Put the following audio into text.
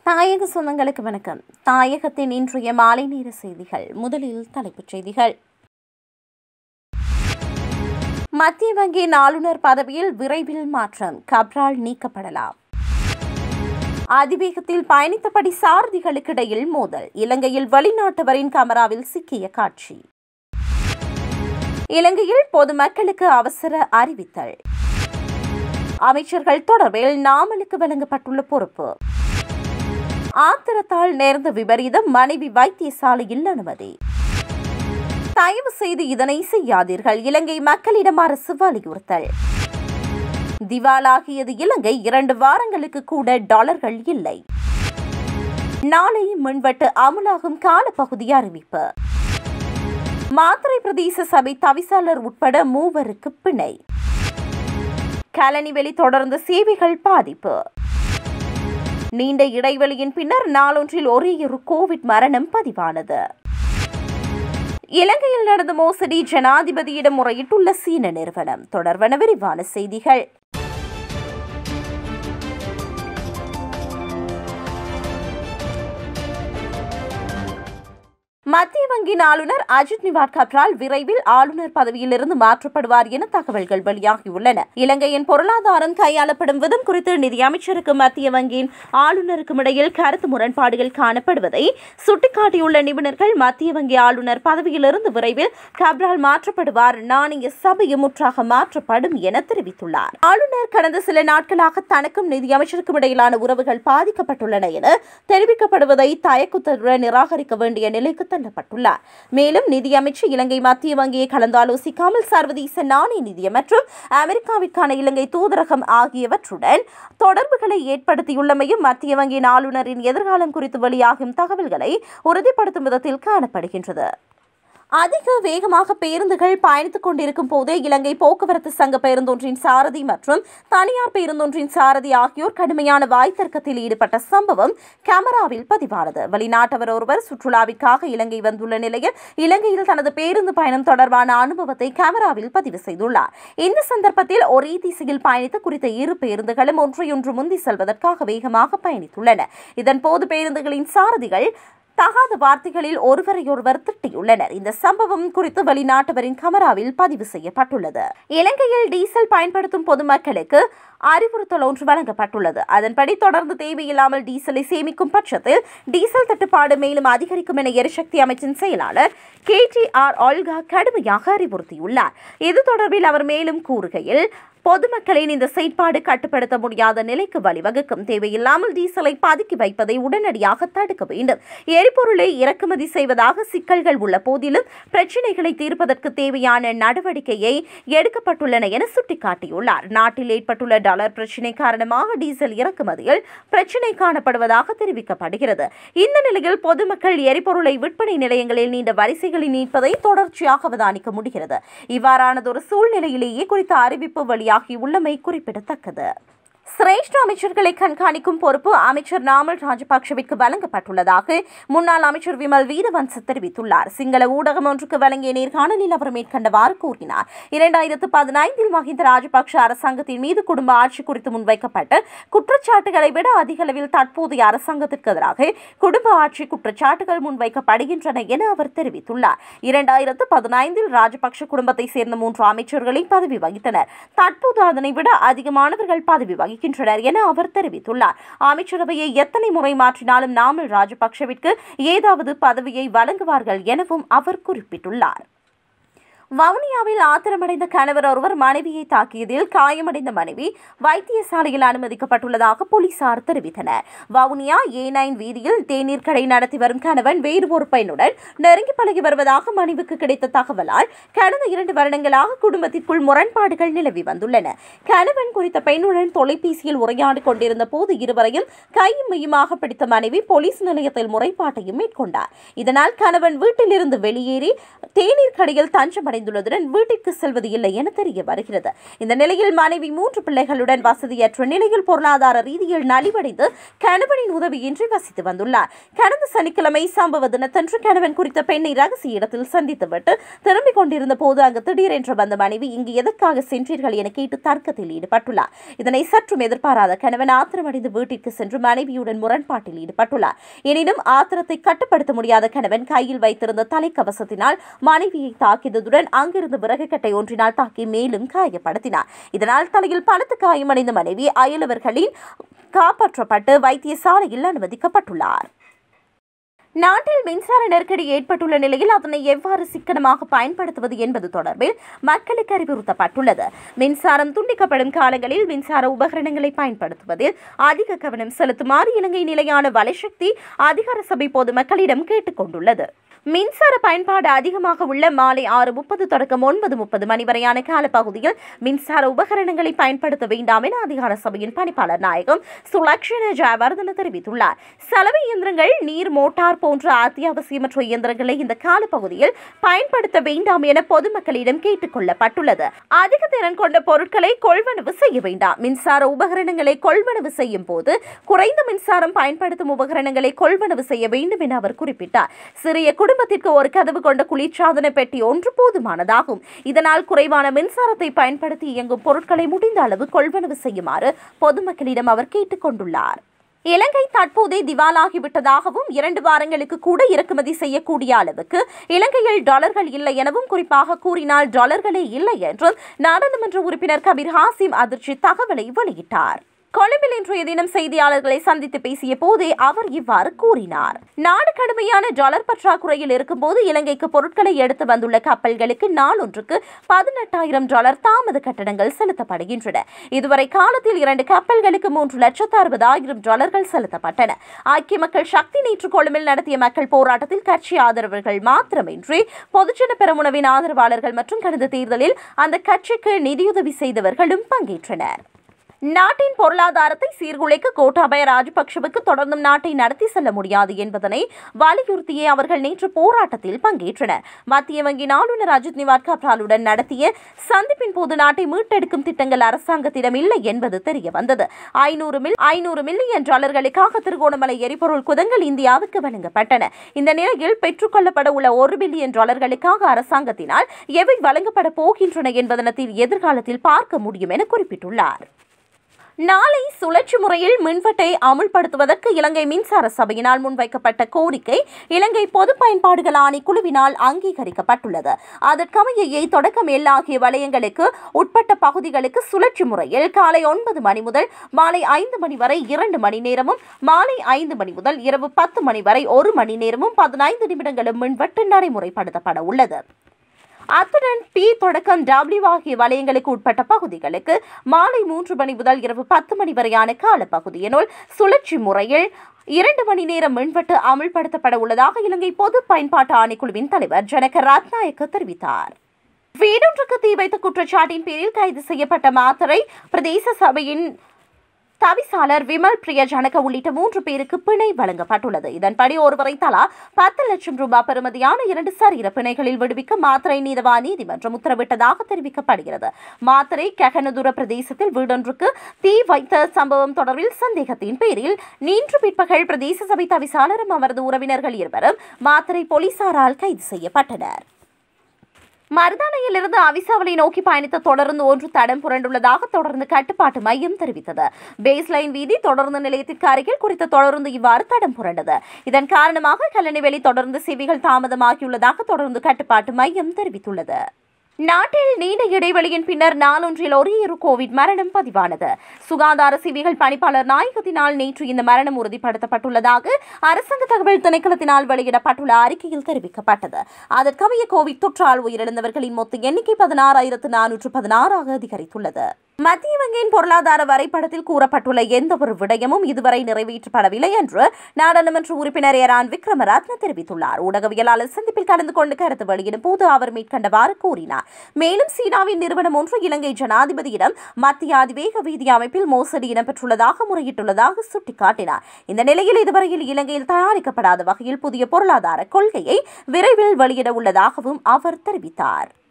தாயக சொந்தங்களுக்கு வணக்கம் தாயகத்தின் இன்றைய மாலை நேர செய்திகள் முதலில் தலைப்புச் செய்திகள் மத்திய வங்கியின் ஆளுநர் பதவியில் விரைவில் மாற்றம் கப்ரால் நீக்கப்படலாம் அதிவேகத்தில் பயணித்தபடி சாரதிகளுக்கிடையில் மோதல் இலங்கையில் வெளிநாட்டவரின் கமராவில் சிக்கிய காட்சி இலங்கையில் பொதுமக்களுக்கு அவசர அறிவித்தல் அமைச்சர்கள் தொடர்பில் நாமலுக்கு வழங்கப்பட்டுள்ள பொறுப்பு ஆத்திரத்தால் நேர்ந்த விபரீதம் மனைவி வைத்தியசாலையில் அனுமதி தயவு செய்து இதனை செய்யாதீர்கள் இலங்கை மக்களிடம் அரசு வலியுறுத்தல் திவாலாகியது இலங்கை இரண்டு வாரங்களுக்கு கூட டாலர்கள் இல்லை நாளை மின்வெட்டு அமலாகும் காலப்பகுதி அறிவிப்பு மாத்திரை பிரதேச சபை தவிசாளர் உட்பட மூவருக்கு பிணை கலனிவெளி தொடர்ந்து சேவைகள் பாதிப்பு நீண்ட இடைவெளியின் பின்னர் நாளொன்றில் ஒரே ஒரு கோவிட் மரணம் பதிவானது இலங்கையில் நடந்த மோசடி ஜனாதிபதியிடம் முறையிட்டுள்ள சீன நிறுவனம் தொடர்பான விரிவான செய்திகள் மத்திய வங்கியின் ஆளுநர் அஜித் நிவாட் கப்ரால் விரைவில் ஆளுநர் பதவியிலிருந்து மாற்றப்படுவார் என தகவல்கள் வெளியாகியுள்ளன இலங்கையின் பொருளாதாரம் கையாளப்படும் விதம் குறித்து நிதியமைச்சருக்கு மத்திய வங்கியின் ஆளுநருக்கும் இடையில் கருத்து முரண்பாடுகள் காணப்படுவதை சுட்டிக்காட்டியுள்ள நிபுணர்கள் மத்திய வங்கி ஆளுநர் பதவியிலிருந்து விரைவில் கப்ரால் மாற்றப்படுவார் நாணய சபையும் முற்றாக மாற்றப்படும் என தெரிவித்துள்ளார் ஆளுநர் கடந்த சில நாட்களாக தனக்கும் நிதியமைச்சருக்கும் இடையிலான உறவுகள் பாதிக்கப்பட்டுள்ளன என தெரிவிக்கப்படுவதை தயக்கத்துடன் நிராகரிக்க வேண்டிய நிலைக்கு தள்ளப்பட்டுள்ளார் மேலும் நிதியமைச்சர் இலங்கை மத்திய வங்கியை கலந்தாலோசிக்காமல் சர்வதேச நாணய நிதியம் மற்றும் அமெரிக்காவிற்கான இலங்கை தூதரகம் ஆகியவற்றுடன் தொடர்புகளை ஏற்படுத்தியுள்ளமையும் மத்திய வங்கியின் ஆளுநரின் எதிர்காலம் குறித்து வெளியாகும் தகவல்களை உறுதிப்படுத்தும் விதத்தில் காணப்படுகின்றது அதிக வேகமாக பேருந்துகள் பயணித்துக் கொண்டிருக்கும் போதே இலங்கை போக்குவரத்து சங்க பேருந்தொன்றின் சாரதி மற்றும் தனியார் பேருந்தொன்றின் சாரதி ஆகியோர் கடுமையான வாய்த்தர்க்கத்தில் ஈடுபட்ட சம்பவம் கேமராவில் பதிவானது வெளிநாட்டவர் ஒருவர் சுற்றுலாவிற்காக இலங்கை வந்துள்ள நிலையில் இலங்கையில் தனது பேருந்து பயணம் தொடர்பான அனுபவத்தை கேமராவில் பதிவு செய்துள்ளார் இந்த சந்தர்ப்பத்தில் ஒரே திசையில் பயணித்த குறித்த இரு பேருந்துகளும் ஒன்றையொன்று முந்தி செல்வதற்காக வேகமாக பயணித்துள்ளன இதன்போது பேருந்துகளின் சாரதிகள் தகாத வார்த்தைகளில் ஒருவரையொருவர் திட்டியுள்ளனர் இந்த சம்பவம் குறித்து வெளிநாட்டவரின் கமராவில் பதிவு செய்யப்பட்டுள்ளது இலங்கையில் டீசல் பயன்படுத்தும் பொதுமக்களுக்கு அறிவுறுத்தல் ஒன்று வழங்கப்பட்டுள்ளது அதன்படி தொடர்ந்து தேவையில்லாமல் டீசலை சேமிக்கும் பட்சத்தில் டீசல் தட்டுப்பாடு மேலும் அதிகரிக்கும் என எரிசக்தி அமைச்சின் செயலாளர் கே டி ஆர் ஆல்கா கடுமையாக அறிவுறுத்தியுள்ளார் இது தொடர்பில் அவர் மேலும் கூறுகையில் பொதுமக்களின் இந்த செயற்பாடு கட்டுப்படுத்த முடியாத நிலைக்கு வழிவகுக்கும் தேவையில்லாமல் டீசலை பதுக்கி வைப்பதை உடனடியாக தடுக்க வேண்டும் எரிபொருளை இறக்குமதி செய்வதாக சிக்கல்கள் உள்ள போதிலும் பிரச்சினைகளை தீர்ப்பதற்கு தேவையான நடவடிக்கையை எடுக்கப்பட்டுள்ளன என சுட்டிக்காட்டியுள்ளார் நாட்டில் ஏற்பட்டுள்ள டாலர் பிரச்சினை காரணமாக டீசல் இறக்குமதியில் பிரச்சினை காணப்படுவதாக தெரிவிக்கப்படுகிறது இந்த நிலையில் பொதுமக்கள் எரிபொருளை விற்பனை நிலையங்களில் நீண்ட வரிசைகளில் நீட்பதை தொடர்ச்சியாக அவதானிக்க முடிகிறது இவ்வாறானதொரு சூழ்நிலையிலேயே குறித்த அறிவிப்பு வெளியாகியுள்ளமை குறிப்பிடத்தக்கது சிரேஷ்ட அமைச்சர்களை கண்காணிக்கும் பொறுப்பு அமைச்சர் நாமல் ராஜபக்சவிற்கு வழங்கப்பட்டுள்ளதாக முன்னாள் அமைச்சர் விமல் வீரவன்ச தெரிவித்துள்ளார் சிங்கள ஊடகம் ஒன்றுக்கு வழங்கிய நேர்காணலில் அவர் மேற்கண்டவாறு கூறினார் இரண்டாயிரத்து பதினைந்தில் மஹிந்த ராஜபக்ஷ அரசாங்கத்தின் மீது குடும்ப ஆட்சி குறித்து முன்வைக்கப்பட்ட குற்றச்சாட்டுகளை விட அதிக அளவில் தற்போதைய அரசாங்கத்திற்கு எதிராக குடும்ப ஆட்சி குற்றச்சாட்டுகள் முன்வைக்கப்படுகின்றன என அவர் தெரிவித்துள்ளார் இரண்டாயிரத்து பதினைந்தில் ராஜபக்ஷ குடும்பத்தை சேர்ந்த மூன்று அமைச்சர்களை பதவி வகித்தனர் தற்போது அதனை விட அதிகமானவர்கள் பதவி வகிக்கின்றனர் என அவர் தெரிவித்துள்ளார் அமைச்சரவையை எத்தனை முறை மாற்றினாலும் நாமல் ராஜபக்ஷவிற்கு ஏதாவது பதவியை வழங்குவார்கள் எனவும் அவர் குறிப்பிட்டுள்ளார் வவுனியாவில் ஆத்திரமடைந்த கணவர் ஒருவர் மனைவியை தாக்கியதில் காயமடைந்த மனைவி வைத்தியசாலையில் அனுமதிக்கப்பட்டுள்ளதாக போலீசார் தெரிவித்தனர் வவுனியா ஏ நைன் வீதியில் தேநீர் கடை நடத்தி வரும் கணவன் வேறு ஒரு பெண்ணுடன் நெருங்கி பழகி வருவதாக மனைவிக்கு கிடைத்த தகவலால் கடந்த இரண்டு வருடங்களாக குடும்பத்திற்குள் முரண்பாடுகள் நிலவி வந்துள்ளன கணவன் குறித்த பெண்ணுடன் தொலைபேசியில் உரையாடி கொண்டிருந்த போது இருவரையும் கையும் மையுமாக பிடித்த மனைவி போலீஸ் நிலையத்தில் முறைப்பாட்டையும் மேற்கொண்டார் இதனால் கணவன் வீட்டிலிருந்து வெளியேறி தேநீர் கடையில் தஞ்சமடைந்த அடைந்துள்ளதுடன் வீட்டிற்கு செல்வது இல்லை என தெரிய வருகிறது இந்த நிலையில் மனைவி மூன்று பிள்ளைகளுடன் வசதியற்ற நிலையில் பொருளாதார ரீதியில் நலிவடைந்து கணவனின் உதவியின்றி வசித்து வந்துள்ளார் கடந்த சனிக்கிழமை சம்பவ தினத்தன்று கணவன் குறித்த பெண்ணை ரகசிய இடத்தில் சந்தித்துவிட்டு திரும்பிக் கொண்டிருந்த போது அங்கு திடீரென்று வந்த மனைவி இங்கு எதற்காக சென்றீர்கள் என கேட்டு தர்க்கத்தில் ஈடுபட்டுள்ளார் இதனை சற்றும் எதிர்பாராத கணவன் ஆத்திரமடைந்து வீட்டிற்கு சென்று மனைவியுடன் முரண்பாட்டில் ஈடுபட்டுள்ளார் எனினும் ஆத்திரத்தை கட்டுப்படுத்த முடியாத கணவன் கையில் வைத்திருந்த தலைக்கவசத்தினால் மனைவியை தாக்கியதுடன் அங்கிருந்து விறகு கட்டை ஒன்றினால் தாக்கி மேலும் காயப்படுத்தினார் இதனால் தலையில் பலத்த காயமடைந்த மனைவி அயலவர்களின் காப்பாற்றப்பட்டு வைத்தியசாலையில் அனுமதிக்கப்பட்டுள்ளார் நாட்டில் மின்சார நெருக்கடி ஏற்பட்டுள்ள நிலையில் அதனை எவ்வாறு சிக்கனமாக பயன்படுத்துவது என்பது தொடர்பில் மக்களுக்கு அறிவுறுத்தப்பட்டுள்ளது மின்சாரம் துண்டிக்கப்படும் காலங்களில் மின்சார உபகரணங்களை பயன்படுத்துவதில் அதிக கவனம் செலுத்துமாறு இலங்கை நிலையான வலைசக்தி அதிகார சபை பொதுமக்களிடம் கேட்டுக் கொண்டுள்ளது மின்சார பயன்பாடு அதிகமாக உள்ள மாலை ஆறு முப்பது தொடக்கம் ஒன்பது முப்பது மணி வரையான காலப்பகுதியில் மின்சார உபகரணங்களை பயன்படுத்த வேண்டாம் என அதிகார சபையின் பணிப்பாளர் நாயகம் சுலக்ஷன ஜெயவர்தன தெரிவித்துள்ளார் சலவை இயந்திரங்கள் நீர் மோட்டார் போன்ற அத்தியாவசியமற்ற இயந்திரங்களை இந்த காலப்பகுதியில் பயன்படுத்த வேண்டாம் என பொதுமக்களிடம் கேட்டுக் கொள்ளப்பட்டுள்ளது அதிக திறன் கொண்ட பொருட்களை கொள்வனவு செய்ய வேண்டாம் மின்சார உபகரணங்களை கொள்வனவு செய்யும் போது குறைந்த மின்சாரம் பயன்படுத்தும் உபகரணங்களை கொள்வனவு செய்ய வேண்டும் என அவர் குறிப்பிட்டார் சிறிய குடும்பத்திற்கு ஒரு கதவு கொண்ட குளிர்சாதன பெட்டி ஒன்று போதுமானதாகும் இதனால் குறைவான மின்சாரத்தை பயன்படுத்தி இயங்கும் பொருட்களை முடிந்த அளவு கொள்வனவு செய்யுமாறு பொதுமக்களிடம் அவர் கேட்டுக் கொண்டுள்ளார் இலங்கை தற்போதே திவாலாகிவிட்டதாகவும் இரண்டு வாரங்களுக்கு கூட இறக்குமதி செய்யக்கூடிய அளவுக்கு இலங்கையில் டாலர்கள் இல்லை எனவும் குறிப்பாக கூறினால் டாலர்களே இல்லை என்றும் நாடாளுமன்ற உறுப்பினர் கபீர் ஹாசிம் அதிர்ச்சி தகவலை வெளியிட்டார் கொழும்பில் இன்றைய தினம் செய்தியாளர்களை சந்தித்து பேசிய போதே அவர் இவ்வாறு கூறினார் நாடு கடுமையான டாலர் பற்றாக்குறையில் இருக்கும்போது இலங்கைக்கு பொருட்களை எடுத்து வந்துள்ள கப்பல்களுக்கு நாளொன்றுக்கு பதினெட்டாயிரம் டாலர் தாமத கட்டணங்கள் செலுத்தப்படுகின்றன இதுவரை காலத்தில் இரண்டு கப்பல்களுக்கு மூன்று லட்சத்து அறுபதாயிரம் டாலர்கள் செலுத்தப்பட்டன ஐக்கிய மக்கள் சக்தி நேற்று கொழும்பில் நடத்திய மக்கள் போராட்டத்தில் கட்சி ஆதரவர்கள் மாத்திரமின்றி பொதுஜன பெரமுனவின் ஆதரவாளர்கள் மற்றும் கடந்த தேர்தலில் அந்த கட்சிக்கு நிதியுதவி செய்தவர்களும் பங்கேற்றனர் நாட்டின் பொருளாதாரத்தை சீர்குலைக்க கோட்டாபய ராஜபக்ஷவுக்கு தொடர்ந்தும் நாட்டை நடத்தி செல்ல முடியாது என்பதனை வலியுறுத்தியே அவர்கள் நேற்று போராட்டத்தில் பங்கேற்றனர் மத்திய வங்கியின் ஆளுநர் அஜித் நிவார் கப்ராலுடன் நடத்திய சந்திப்பின் போது நாட்டை மீட்டெடுக்கும் திட்டங்கள் அரசாங்கத்திடம் இல்லை என்பது தெரிய வந்தது ஐநூறு மில் ஐநூறு மில்லியன் டாலர்களுக்காக திருகோணமலை எரிபொருள் குதங்கள் இந்தியாவுக்கு வழங்கப்பட்டன இந்த நிலையில் பெற்றுக்கொள்ளப்பட உள்ள ஒரு பில்லியன் டாலர்களுக்காக அரசாங்கத்தினால் எவை வழங்கப்பட போகின்றன என்பதனத்தில் எதிர்காலத்தில் பார்க்க முடியும் என குறிப்பிட்டுள்ளார் நாளை சுழற்சி முறையில் மின்வெட்டை அமுல்படுத்துவதற்கு இலங்கை மின்சார சபையினால் முன்வைக்கப்பட்ட கோரிக்கை இலங்கை பொது பயன்பாடுகள் ஆணைக்குழுவினால் அங்கீகரிக்கப்பட்டுள்ளது அதற்கமைய ஏ தொடக்கம் எல் ஆகிய வலயங்களுக்கு உட்பட்ட பகுதிகளுக்கு சுழற்சி முறையில் காலை ஒன்பது மணி முதல் மாலை ஐந்து மணி வரை இரண்டு மணி நேரமும் மாலை ஐந்து மணி முதல் இரவு பத்து மணி வரை ஒரு மணி நேரமும் பதினைந்து நிமிடங்களும் மின்வெட்டு நடைமுறைப்படுத்தப்பட உள்ளது அத்துடன் பி தொடக்கம் டபிள்யூ ஆகிய வலயங்களுக்கு உட்பட்ட பகுதிகளுக்கு மாலை மூன்று மணி முதல் இரவு பத்து மணி வரையான காலப்பகுதியினுள் சுழற்சி முறையில் இரண்டு மணி நேரம் மின்வெட்டு அமல்படுத்தப்பட உள்ளதாக இலங்கை பொது பயன்பாட்டு ஆணைக்குழுவின் தலைவர் ஜனக ரத்நாயக்க தெரிவித்தார் வீடொன்றுக்கு தீ வைத்த குற்றச்சாட்டின் பேரில் கைது செய்யப்பட்ட மாத்தரை பிரதேச சபையின் தவிசாளர் விமல் பிரிய ஜனக உள்ளிட்ட மூன்று பேருக்கு பிணை வழங்கப்பட்டுள்ளது இதன்படி ஒருவரை தலா பத்து லட்சம் ரூபாய் பெறுமதியான இரண்டு சரீர பிணைகளில் விடுவிக்க மாத்திரை நீதவா நீதிமன்றம் உத்தரவிட்டதாக தெரிவிக்கப்படுகிறது மாத்திரை ககனதுர பிரதேசத்தில் வீடொன்றுக்கு தீ வைத்த சம்பவம் தொடர்பில் சந்தேகத்தின் பேரில் நேற்று பிற்பகல் பிரதேச சபை தவிசாளரும் அவரது உறவினர்கள் இருவரும் மாத்திரை போலீசாரால் கைது செய்யப்பட்டனர் மருதானையிலிருந்து அவிசாவலை நோக்கி பயணித்த தொடர்ந்து ஒன்று தடம் புரண்டுள்ளதாக தொடர்ந்து கட்டுப்பாட்டு மையம் தெரிவித்தது பேஸ்லைன் வீதி தொடர்ந்து நிலையத்திற்கு அருகில் குறித்த தொடர்ந்து இவ்வாறு தடம் புரண்டது இதன் காரணமாக கல்லணைவெளி தொடர்ந்து சேவைகள் தாமதமாகியுள்ளதாக தொடர்ந்து கட்டுப்பாட்டு மையம் தெரிவித்துள்ளது நாட்டில் நீண்ட இடைவெளியின் பின்னர் நாளொன்றில் ஒரே ஒரு கோவிட் மரணம் பதிவானது சுகாதார சேவைகள் பணிப்பாளர் நாயகத்தினால் நேற்று இந்த மரணம் உறுதிப்படுத்தப்பட்டுள்ளதாக அரசாங்க தகவல் திணைக்களத்தினால் வெளியிடப்பட்டுள்ள அறிக்கையில் தெரிவிக்கப்பட்டது அதற்கமைய கோவிட் தொற்றால் உயிரிழந்தவர்களின் மொத்த எண்ணிக்கை பதினாறாயிரத்து நானூற்று பதினாறாக அதிகரித்துள்ளது மத்திய வங்கியின் பொருளாதார வரைபடத்தில் கூறப்பட்டுள்ள எந்த ஒரு விடயமும் இதுவரை நிறைவேற்றப்படவில்லை என்று நாடாளுமன்ற உறுப்பினர் எரான் விக்ரமரத்ன தெரிவித்துள்ளார் ஊடகவியலாளர் சந்திப்பில் கலந்து கொண்டு கருத்து வெளியிடும் போது அவர் மேற்கண்டவாறு கூறினார் மேலும் சீனாவின் நிறுவனம் ஒன்று இலங்கை ஜனாதிபதியிடம் மத்திய அதிவேக வீதி அமைப்பில் மோசடி இடம்பெற்றுள்ளதாக முறையிட்டுள்ளதாக சுட்டிக்காட்டினார் இந்த நிலையில் இதுவரையில் இலங்கையில் தயாரிக்கப்படாத வகையில் புதிய பொருளாதார கொள்கையை விரைவில் வெளியிட உள்ளதாகவும் அவர் தெரிவித்தார்